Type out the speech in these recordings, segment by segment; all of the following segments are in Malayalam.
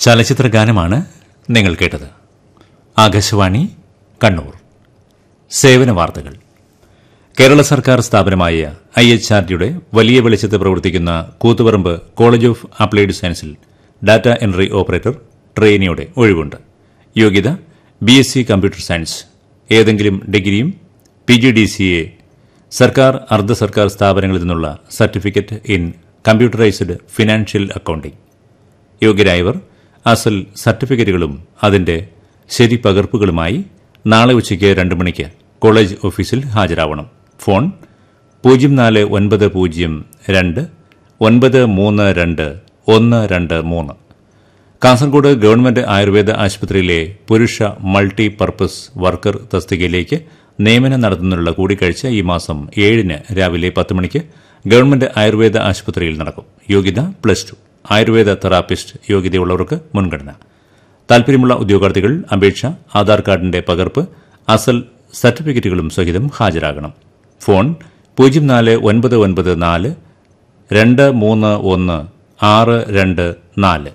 ചലച്ചിത്ര ഗാനമാണ് നിങ്ങൾ കേട്ടത് ആകാശവാണി കണ്ണൂർ സേവന വാർത്തകൾ കേരള സർക്കാർ സ്ഥാപനമായ ഐ എച്ച് ആർ ഡിയുടെ വലിയ വെളിച്ചത്ത് പ്രവർത്തിക്കുന്ന കൂത്തുപറമ്പ് കോളേജ് ഓഫ് അപ്ലൈഡ് സയൻസിൽ ഡാറ്റ എൻട്രി ഓപ്പറേറ്റർ ട്രെയിനിയുടെ ഒഴിവുണ്ട് യോഗ്യത B S C computer science ഏതെങ്കിലും ഡിഗ്രിയും P G D C A സർക്കാർ അർദ്ധ സർക്കാർ സ്ഥാപനങ്ങളിൽ നിന്നുള്ള certificate in computerised financial accounting യോഗ്യരായവർ അസൽ സർട്ടിഫിക്കറ്റുകളും അതിന്റെ ശരി പകർപ്പുകളുമായി നാളെ ഉച്ചയ്ക്ക് രണ്ട് മണിക്ക് കോളേജ് ഓഫീസിൽ ഹാജരാവണം ഫോൺ പൂജ്യം നാല് ഒൻപത് പൂജ്യം രണ്ട് ഒൻപത് മൂന്ന് രണ്ട് ഒന്ന് രണ്ട് മൂന്ന് കാസർഗോഡ് ഗവൺമെന്റ് ആയുർവേദ ആശുപത്രിയിലെ പുരുഷ മൾട്ടി പർപ്പസ് വർക്കർ തസ്തികയിലേക്ക് നിയമനം നടത്തുന്നതിനുള്ള കൂടിക്കാഴ്ച ഈ മാസം ഏഴിന് രാവിലെ പത്ത് മണിക്ക് ഗവൺമെന്റ് ആയുർവേദ ആശുപത്രിയിൽ നടക്കും യോഗ്യത പ്ലസ് ടു ആയുർവേദ തെറാപ്പിസ്റ്റ് യോഗ്യതയുള്ളവർക്ക് മുൻഗണന താൽപര്യമുള്ള ഉദ്യോഗാർത്ഥികൾ അപേക്ഷ ആധാർ കാർഡിന്റെ പകർപ്പ് അസൽ സർട്ടിഫിക്കറ്റുകളും സഹിതം ഹാജരാകണം ഫോൺ പൂജ്യം നാല് ഒൻപത് ഒൻപത് നാല് രണ്ട് മൂന്ന് ഒന്ന് ആറ് രണ്ട് നാല്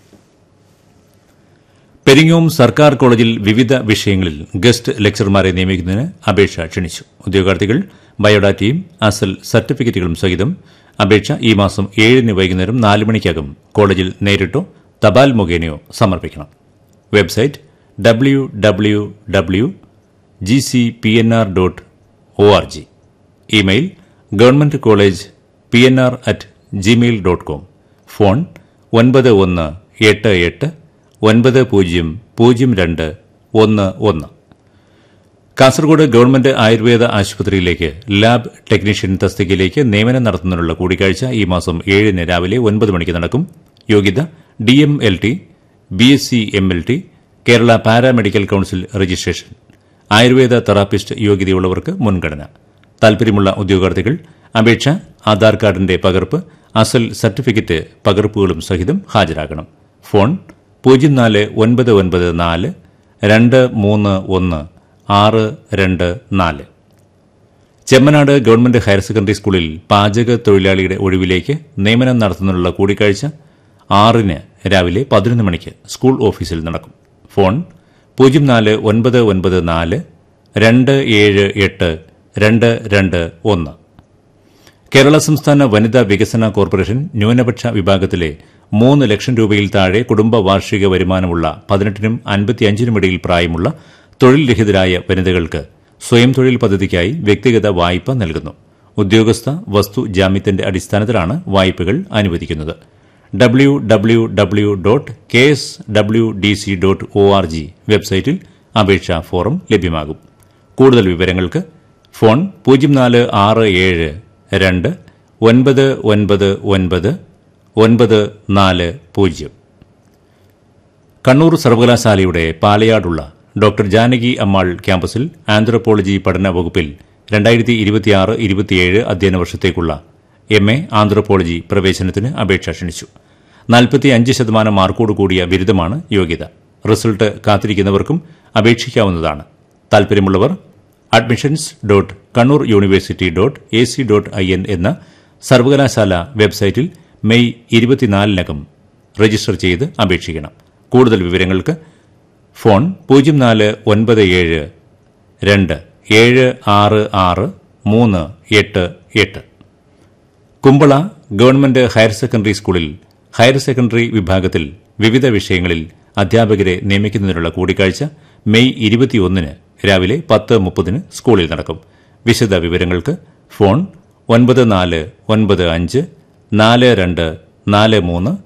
പെരിങ്ങോം സർക്കാർ കോളേജിൽ വിവിധ വിഷയങ്ങളിൽ ഗസ്റ്റ് ലെക്ചർമാരെ നിയമിക്കുന്നതിന് അപേക്ഷ ക്ഷണിച്ചു ഉദ്യോഗാർത്ഥികൾ ബയോഡാറ്റയും അസൽ സർട്ടിഫിക്കറ്റുകളും സഹിതം അപേക്ഷ ഈ മാസം ഏഴിന് വൈകുന്നേരം നാല് മണിക്കകം കോളേജിൽ നേരിട്ടോ തപാൽ മുഖേനയോ സമർപ്പിക്കണം website W W W G C P N R dot O R G email government college P N R at Gmail dot com phone ഒൻപത് ഒന്ന് എട്ട് എട്ട് ഒൻപത് പൂജ്യം പൂജ്യം രണ്ട് ഒന്ന് ഒന്ന് കാസർഗോഡ് ഗവൺമെന്റ് ആയുർവേദ ആശുപത്രിയിലേക്ക് ലാബ് ടെക്നീഷ്യൻ തസ്തികയിലേക്ക് നിയമനം നടത്തുന്നതിനുള്ള കൂടിക്കാഴ്ച ഈ മാസം ഏഴിന് രാവിലെ ഒൻപത് മണിക്ക് നടക്കും യോഗ്യത D M L T B S C M L T Kerala paramedical council registration Ayurveda therapist യോഗ്യതയുള്ളവർക്ക് മുൻഗണന താൽപര്യമുള്ള ഉദ്യോഗാർത്ഥികൾ അപേക്ഷ ആധാർ കാർഡിന്റെ പകർപ്പ് അസൽ സർട്ടിഫിക്കറ്റ് പകർപ്പുകളും സഹിതം ഹാജരാകണം ഫോൺ പൂജ്യം നാല് ഒൻപത് ഒൻപത് നാല് രണ്ട് മൂന്ന് ഒന്ന് ആറ് രണ്ട് നാല് ചെമ്മനാട് ഗവൺമെന്റ് ഹയർ സെക്കൻഡറി സ്കൂളിൽ പാചക തൊഴിലാളിയുടെ ഒഴിവിലേക്ക് നിയമനം നടത്തുന്നതിനുള്ള കൂടിക്കാഴ്ച ആറിന് രാവിലെ പതിനൊന്ന് മണിക്ക് സ്കൂൾ ഓഫീസിൽ നടക്കും ഫോൺ പൂജ്യം നാല് ഒൻപത് ഒൻപത് നാല് രണ്ട് ഏഴ് എട്ട് രണ്ട് രണ്ട് ഒന്ന് കേരള സംസ്ഥാന വനിതാ വികസന കോർപ്പറേഷൻ ന്യൂനപക്ഷ വിഭാഗത്തിലെ മൂന്ന് ലക്ഷം രൂപയിൽ താഴെ കുടുംബ വാർഷിക വരുമാനമുള്ള പതിനെട്ടിനും അൻപത്തിയഞ്ചിനും ഇടയിൽ പ്രായമുള്ള തൊഴിൽ രഹിതരായ വനിതകൾക്ക് സ്വയം തൊഴിൽ പദ്ധതിക്കായി വ്യക്തിഗത വായ്പ നൽകുന്നു ഉദ്യോഗസ്ഥ വസ്തു ജാമ്യത്തിന്റെ അടിസ്ഥാനത്തിലാണ് വായ്പകൾ അനുവദിക്കുന്നത് W W W dot K S W D C dot O R G വെബ്സൈറ്റിൽ അപേക്ഷാ ഫോറം ലഭ്യമാകും കൂടുതൽ വിവരങ്ങൾക്ക് ഫോൺ പൂജ്യം നാല് ആറ് ഏഴ് രണ്ട് ഒൻപത് ഒൻപത് ഒൻപത് ഒൻപത് നാല് പൂജ്യം കണ്ണൂർ സർവകലാശാലയുടെ പാലയാടുള്ള ഡോക്ടർ ജാനകി അമ്മാൾ ക്യാമ്പസിൽ ആന്ത്രോപോളജി പഠന വകുപ്പിൽ രണ്ടായിരത്തി ഇരുപത്തിയാറ് ഇരുപത്തിയേഴ് അധ്യയന വർഷത്തേക്കുള്ള എം എ ആന്ത്രോപോളജി പ്രവേശനത്തിന് അപേക്ഷ ക്ഷണിച്ചു നാൽപ്പത്തിയഞ്ച് ശതമാനം മാർക്കോട് കൂടിയ ബിരുദമാണ് യോഗ്യത റിസൾട്ട് കാത്തിരിക്കുന്നവർക്കും അപേക്ഷിക്കാവുന്നതാണ് താൽപര്യമുള്ളവർ admissions dot Kannur university dot A C dot I N എന്ന സർവകലാശാല വെബ്സൈറ്റിൽ മെയ് ഇരുപത്തിനാലിനകം രജിസ്റ്റർ ചെയ്ത് അപേക്ഷിക്കണം കൂടുതൽ വിവരങ്ങൾക്ക് ഫോൺ പൂജ്യം നാല് ഒൻപത് ഏഴ് രണ്ട് ഏഴ് ആറ് ആറ് മൂന്ന് എട്ട് എട്ട് കുമ്പള ഗവൺമെന്റ് ഹയർ സെക്കൻഡറി സ്കൂളിൽ ഹയർ സെക്കൻഡറി വിഭാഗത്തിൽ വിവിധ വിഷയങ്ങളിൽ അധ്യാപകരെ നിയമിക്കുന്നതിനുള്ള കൂടിക്കാഴ്ച മെയ് ഇരുപത്തിയൊന്നിന് രാവിലെ പത്ത് മുപ്പതിന് സ്കൂളിൽ നടക്കും വിശദ വിവരങ്ങൾക്ക് ഫോൺ ഒൻപത് നാല് ഒൻപത് അഞ്ച് നാല് രണ്ട് നാല് മൂന്ന്